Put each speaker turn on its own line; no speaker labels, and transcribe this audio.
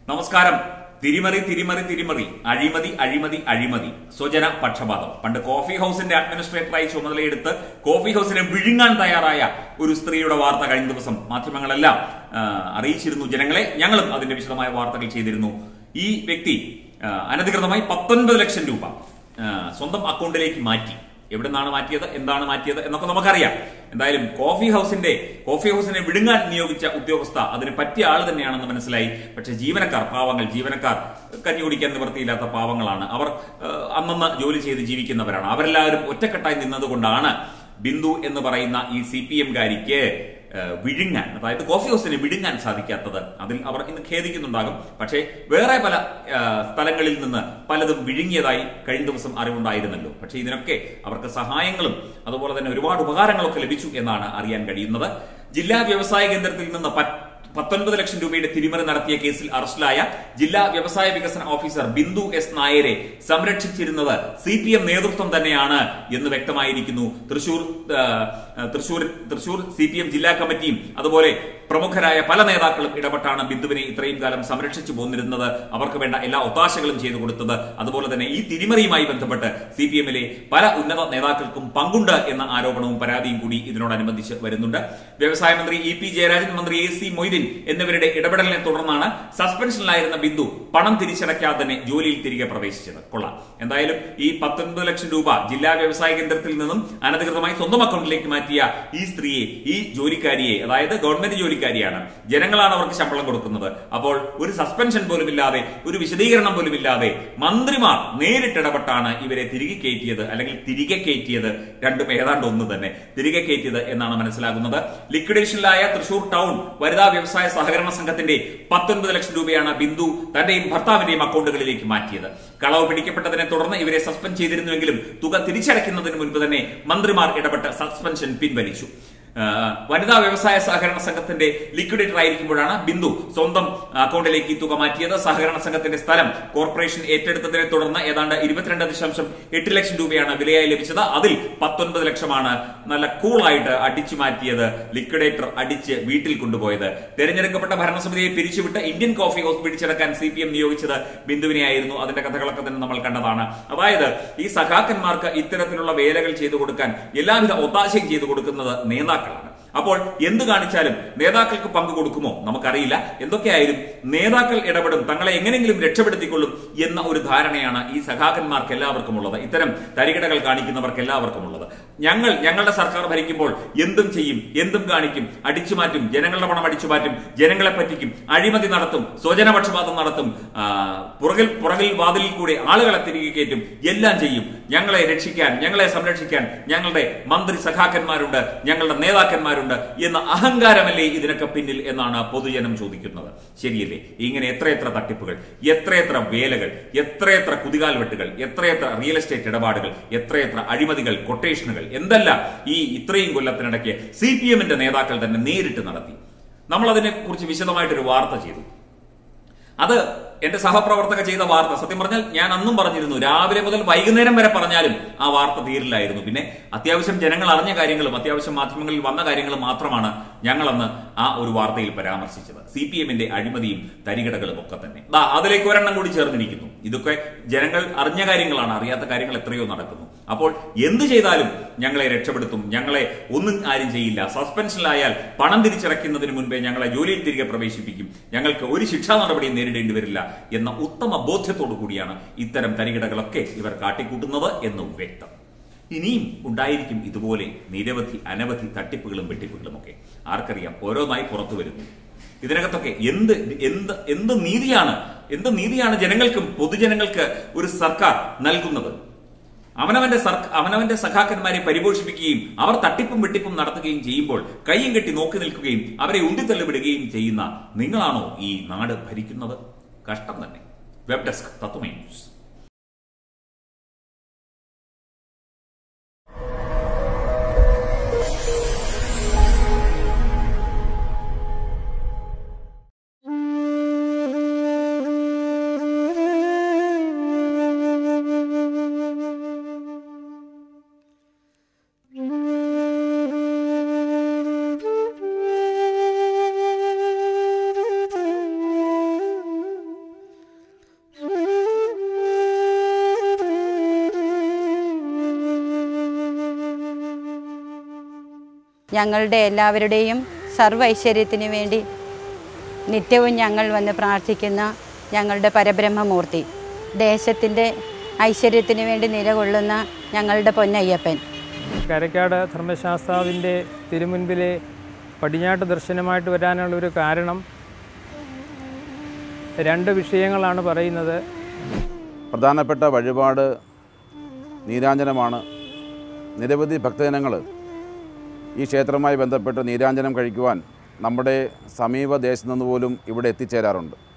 നമസ്കാരം തിരിമറി തിരിമറി തിരിമറി അഴിമതി അഴിമതി അഴിമതി സ്വജന പക്ഷപാതം പണ്ട് കോഫി ഹൗസിന്റെ അഡ്മിനിസ്ട്രേറ്ററായി ചുമതലയെടുത്ത് കോഫി ഹൗസിനെ വിഴുങ്ങാൻ തയ്യാറായ ഒരു സ്ത്രീയുടെ വാർത്ത കഴിഞ്ഞ ദിവസം മാധ്യമങ്ങളെല്ലാം ആ, അറിയിച്ചിരുന്നു ജനങ്ങളെ ഞങ്ങളും അതിന്റെ വിശദമായ വാർത്തകൾ ചെയ്തിരുന്നു ഈ വ്യക്തി ആ, അനധികൃതമായി പത്തൊൻപത് ലക്ഷം രൂപ ആ, സ്വന്തം അക്കൗണ്ടിലേക്ക് മാറ്റി എവിടെ നിന്നാണ് മാറ്റിയത് എന്താണ് മാറ്റിയത് എന്നൊക്കെ നമുക്കറിയാം എന്തായാലും കോഫി ഹൗസിന്റെ കോഫി ഹൗസിനെ വിഴുങ്ങാൻ നിയോഗിച്ച ഉദ്യോഗസ്ഥ അതിന് പറ്റിയ ആൾ തന്നെയാണെന്ന് മനസ്സിലായി പക്ഷെ ജീവനക്കാർ പാവങ്ങൾ ജീവനക്കാർ കഞ്ഞി കുടിക്കാൻ നിവൃത്തിയില്ലാത്ത പാവങ്ങളാണ് അവർ ഏഹ്, അന്നന്ന് ജോലി ചെയ്ത് ജീവിക്കുന്നവരാണ് അവരെല്ലാവരും ഒറ്റക്കെട്ടായി നിന്നതുകൊണ്ടാണ് ബിന്ദു എന്ന് പറയുന്ന ഈ സി പി എംകാരിക്ക് വിഴുങ്ങാൻ അതായത് കോഫി ഹൗസിനെ വിഴുങ്ങാൻ സാധിക്കാത്തത് അതിൽ അവർ ഇന്ന് ഖേദിക്കുന്നുണ്ടാകും പക്ഷേ വേറെ പല ആ, സ്ഥലങ്ങളിൽ നിന്ന് പലതും വിഴുങ്ങിയതായി കഴിഞ്ഞ ദിവസം അറിവുണ്ടായിരുന്നല്ലോ പക്ഷേ ഇതിനൊക്കെ അവർക്ക് സഹായങ്ങളും അതുപോലെ തന്നെ ഒരുപാട് ഉപകാരങ്ങളൊക്കെ ലഭിച്ചു എന്നാണ് അറിയാൻ കഴിയുന്നത് ജില്ലാ വ്യവസായ കേന്ദ്രത്തിൽ നിന്ന് പ- പത്തൊൻപത് ലക്ഷം രൂപയുടെ തിരിമറി നടത്തിയ കേസിൽ അറസ്റ്റിലായ ജില്ലാ വ്യവസായ വികസന ഓഫീസർ ബിന്ദു എസ് നായരെ സംരക്ഷിച്ചിരുന്നത് സി പി എം നേതൃത്വം തന്നെയാണ് എന്ന് വ്യക്തമായിരിക്കുന്നു തൃശൂർ ആ, Thrissur Thrissur C P M ജില്ലാ കമ്മിറ്റിയും അതുപോലെ പ്രമുഖരായ പല നേതാക്കളും ഇടപെട്ടാണ് ബിന്ദുവിനെ ഇത്രയും കാലം സംരക്ഷിച്ചു പോന്നിരുന്നത് അവർക്ക് വേണ്ട എല്ലാ ഒത്താശകളും ചെയ്തു കൊടുത്തത് അതുപോലെ തന്നെ ഈ തിരിമറിയുമായി ബന്ധപ്പെട്ട് സി പി എമ്മിലെ പല ഉന്നത നേതാക്കൾക്കും പങ്കുണ്ട് എന്ന ആരോപണവും പരാതിയും കൂടി ഇതിനോടനുബന്ധിച്ച് വരുന്നുണ്ട് വ്യവസായ മന്ത്രി ഇ പി ജയരാജൻ മന്ത്രി എ സി മൊയ്തീൻ എന്നിവരുടെ ഇടപെടലിനെ തുടർന്നാണ് സസ്പെൻഷനിലായിരുന്ന ബിന്ദു പണം തിരിച്ചടയ്ക്കാതെ തന്നെ ജോലിയിൽ തിരികെ പ്രവേശിച്ചത് കൊള്ളാം എന്തായാലും ഈ പത്തൊൻപത് ലക്ഷം രൂപ ജില്ലാ വ്യവസായ കേന്ദ്രത്തിൽ നിന്നും അനധികൃതമായി സ്വന്തം അക്കൗണ്ടിലേക്ക് മാറ്റിയ ഈ സ്ത്രീയെ ഈ ജോലിക്കാരിയെ അതായത് ഗവൺമെന്റ് ജോലിക്കാരിയാണ് ജനങ്ങളാണ് അവർക്ക് ശമ്പളം കൊടുക്കുന്നത് അപ്പോൾ ഒരു സസ്പെൻഷൻ പോലും ഇല്ലാതെ ഒരു വിശദീകരണം പോലും ഇല്ലാതെ മന്ത്രിമാർ നേരിട്ടിടപെട്ടാണ് ഇവരെ തിരികെ കയറ്റിയത് അല്ലെങ്കിൽ തിരികെ കയറ്റിയത് രണ്ടും ഏതാണ്ട് ഒന്ന് തന്നെ തിരികെ കയറ്റിയത് എന്നാണ് മനസ്സിലാകുന്നത് ലിക്വിഡേഷനിലായ തൃശൂർ ടൗൺ വനിതാ വ്യവസായ സഹകരണ സംഘത്തിന്റെ പത്തൊൻപത് ലക്ഷം രൂപയാണ് ബിന്ദു തന്റെയും ഭർത്താവിന്റെയും അക്കൗണ്ടുകളിലേക്ക് മാറ്റിയത് കളവ് പിടിക്കപ്പെട്ടതിനെ തുടർന്ന് ഇവരെ സസ്പെൻഡ് ചെയ്തിരുന്നുവെങ്കിലും തുക തിരിച്ചടയ്ക്കുന്നതിന് മുൻപ് തന്നെ മന്ത്രിമാർ ഇടപെട്ട് സസ്പെൻഷൻ പിൻവലിച്ചു ആ, വനിതാ വ്യവസായ സഹകരണ സംഘത്തിന്റെ ലിക്വിഡേറ്റർ ആയിരിക്കുമ്പോഴാണ് ബിന്ദു സ്വന്തം അക്കൗണ്ടിലേക്ക് ഈ തുക മാറ്റിയത് സഹകരണ സംഘത്തിന്റെ സ്ഥലം കോർപ്പറേഷൻ ഏറ്റെടുത്തതിനെ തുടർന്ന് ഏതാണ്ട് ഇരുപത്തിരണ്ട് ദശാംശം എട്ട് ലക്ഷം രൂപയാണ് വിലയായി ലഭിച്ചത് അതിൽ പത്തൊൻപത് ലക്ഷമാണ് നല്ല കൂളായിട്ട് അടിച്ചു മാറ്റിയത് ലിക്വിഡേറ്റർ അടിച്ച് വീട്ടിൽ കൊണ്ടുപോയത് തെരഞ്ഞെടുക്കപ്പെട്ട ഭരണസമിതിയെ പിരിച്ചുവിട്ട് ഇന്ത്യൻ കോഫി ഹൗസ് പിടിച്ചെടുക്കാൻ സി പി എം നിയോഗിച്ചത് ബിന്ദുവിനെയായിരുന്നു അതിന്റെ കഥകളൊക്കെ തന്നെ നമ്മൾ കണ്ടതാണ് അതായത് ഈ സഖാക്കന്മാർക്ക് ഇത്തരത്തിലുള്ള വേലകൾ ചെയ്തു കൊടുക്കാൻ എല്ലാവിധ ഒത്താശയും ചെയ്തു കൊടുക്കുന്നത് നേതാക്കളാണ് അപ്പോൾ എന്ത് കാണിച്ചാലും നേതാക്കൾക്ക് പങ്ക് കൊടുക്കുമോ നമുക്കറിയില്ല എന്തൊക്കെയായാലും നേതാക്കൾ ഇടപെടും തങ്ങളെ എങ്ങനെയെങ്കിലും രക്ഷപ്പെടുത്തിക്കൊള്ളും എന്ന ഒരു ധാരണയാണ് ഈ സഖാക്കന്മാർക്ക് എല്ലാവർക്കും ഉള്ളത് ഇത്തരം തരികിടകൾ കാണിക്കുന്നവർക്ക് എല്ലാവർക്കും ഉള്ളത് ഞങ്ങൾ ഞങ്ങളുടെ സർക്കാർ ഭരിക്കുമ്പോൾ എന്തും ചെയ്യും എന്തും കാണിക്കും അടിച്ചുമാറ്റും ജനങ്ങളുടെ പണം അടിച്ചുമാറ്റും ജനങ്ങളെ പറ്റിക്കും അഴിമതി നടത്തും സ്വജനപക്ഷപാതം നടത്തും ആ, പുറകിൽ പുറകിൽ വാതിലിൽ കൂടെ ആളുകളെ തിരികെ കയറ്റും എല്ലാം ചെയ്യും ഞങ്ങളെ രക്ഷിക്കാൻ ഞങ്ങളെ സംരക്ഷിക്കാൻ ഞങ്ങളുടെ മന്ത്രി സഖാക്കന്മാരുണ്ട് ഞങ്ങളുടെ നേതാക്കന്മാരുണ്ട് എന്ന അഹങ്കാരമല്ലേ ഇതിനൊക്കെ പിന്നിൽ എന്നാണ് പൊതുജനം ചോദിക്കുന്നത് ശരിയല്ലേ ഇങ്ങനെ എത്രയെത്ര തട്ടിപ്പുകൾ എത്രയെത്ര വേലകൾ എത്രയെത്ര കുതികാൽ വെട്ടുകൾ എത്രയെത്ര റിയൽ എസ്റ്റേറ്റ് ഇടപാടുകൾ എത്രയെത്ര അഴിമതികൾ കൊട്ടേഷനുകൾ എന്തെല്ലാം ഈ ഇത്രയും കൊല്ലത്തിനിടയ്ക്ക് സി പി എമ്മിന്റെ നേതാക്കൾ തന്നെ നേരിട്ട് നടത്തി നമ്മൾ അതിനെ കുറിച്ച് വിശദമായിട്ടൊരു വാർത്ത ചെയ്തു അത് എന്റെ സഹപ്രവർത്തക ചെയ്ത വാർത്ത സത്യം പറഞ്ഞാൽ ഞാൻ അന്നും പറഞ്ഞിരുന്നു രാവിലെ മുതൽ വൈകുന്നേരം വരെ പറഞ്ഞാലും ആ വാർത്ത തീരില്ലായിരുന്നു പിന്നെ അത്യാവശ്യം ജനങ്ങൾ അറിഞ്ഞ കാര്യങ്ങളും അത്യാവശ്യം മാധ്യമങ്ങളിൽ വന്ന കാര്യങ്ങളും മാത്രമാണ് ഞങ്ങളന്ന് ആ ഒരു വാർത്തയിൽ പരാമർശിച്ചത് സി പി എമ്മിന്റെ അഴിമതിയും തരികിടകളും ഒക്കെ തന്നെ ദാ അതിലേക്ക് ഒരെണ്ണം കൂടി ചേർന്നിരിക്കുന്നു ഇതൊക്കെ ജനങ്ങൾ അറിഞ്ഞ കാര്യങ്ങളാണ് അറിയാത്ത കാര്യങ്ങൾ എത്രയോ നടക്കുന്നു അപ്പോൾ എന്ത് ചെയ്താലും ഞങ്ങളെ രക്ഷപ്പെടുത്തും ഞങ്ങളെ ഒന്നും ആരും ചെയ്യില്ല സസ്പെൻഷനിലായാൽ പണം തിരിച്ചടയ്ക്കുന്നതിന് മുൻപേ ഞങ്ങളെ ജോലിയിൽ തിരികെ പ്രവേശിപ്പിക്കും ഞങ്ങൾക്ക് ഒരു ശിക്ഷാ നടപടിയും നേരിടേണ്ടി വരില്ല എന്ന ഉത്തമ ബോധ്യത്തോടു കൂടിയാണ് ഇത്തരം തരികിടകളൊക്കെ ഇവർ കാട്ടിക്കൂട്ടുന്നത് എന്നും വ്യക്തം ഇനിയും ഉണ്ടായിരിക്കും ഇതുപോലെ നിരവധി അനവധി തട്ടിപ്പുകളും വെട്ടിപ്പുകളും ഒക്കെ ആർക്കറിയാം ഓരോന്നായി പുറത്തു വരുന്നു ഇതിനകത്തൊക്കെ എന്ത് എന്ത് എന്ത് നീതിയാണ് എന്ത് നീതിയാണ് ജനങ്ങൾക്കും പൊതുജനങ്ങൾക്ക് ഒരു സർക്കാർ നൽകുന്നത് അവനവന്റെ സർക്ക അവനവന്റെ സഖാക്കന്മാരെ പരിപോഷിപ്പിക്കുകയും അവർ തട്ടിപ്പും വെട്ടിപ്പും നടത്തുകയും ചെയ്യുമ്പോൾ കയ്യും കെട്ടി നോക്കി നിൽക്കുകയും അവരെ ഉന്തിത്തള്ളിവിടുകയും ചെയ്യുന്ന നിങ്ങളാണോ ഈ നാട് ഭരിക്കുന്നത് കഷ്ടം തന്നെ വെബ് ഡെസ്ക് തത്വമൈ ന്യൂസ്
ഞങ്ങളുടെ എല്ലാവരുടെയും സർവ്വ ഐശ്വര്യത്തിന് വേണ്ടി നിത്യവും ഞങ്ങൾ വന്ന് പ്രാർത്ഥിക്കുന്ന ഞങ്ങളുടെ പരബ്രഹ്മമൂർത്തി ദേശത്തിൻ്റെ ഐശ്വര്യത്തിന് വേണ്ടി നിലകൊള്ളുന്ന ഞങ്ങളുടെ പൊന്നയ്യപ്പൻ
കരക്കാട് ധർമ്മശാസ്താവിൻ്റെ തിരുമുൻപിലെ പടിഞ്ഞാട്ട് ദർശനമായിട്ട് വരാനുള്ള ഒരു കാരണം രണ്ട് വിഷയങ്ങളാണ് പറയുന്നത്
പ്രധാനപ്പെട്ട വഴിപാട് നീരാഞ്ജനമാണ് നിരവധി ഭക്തജനങ്ങൾ ഈ ക്ഷേത്രവുമായി ബന്ധപ്പെട്ട് നീരാഞ്ജനം കഴിക്കുവാൻ നമ്മുടെ സമീപ ദേശത്തു നിന്ന് പോലും ഇവിടെ എത്തിച്ചേരാറുണ്ട്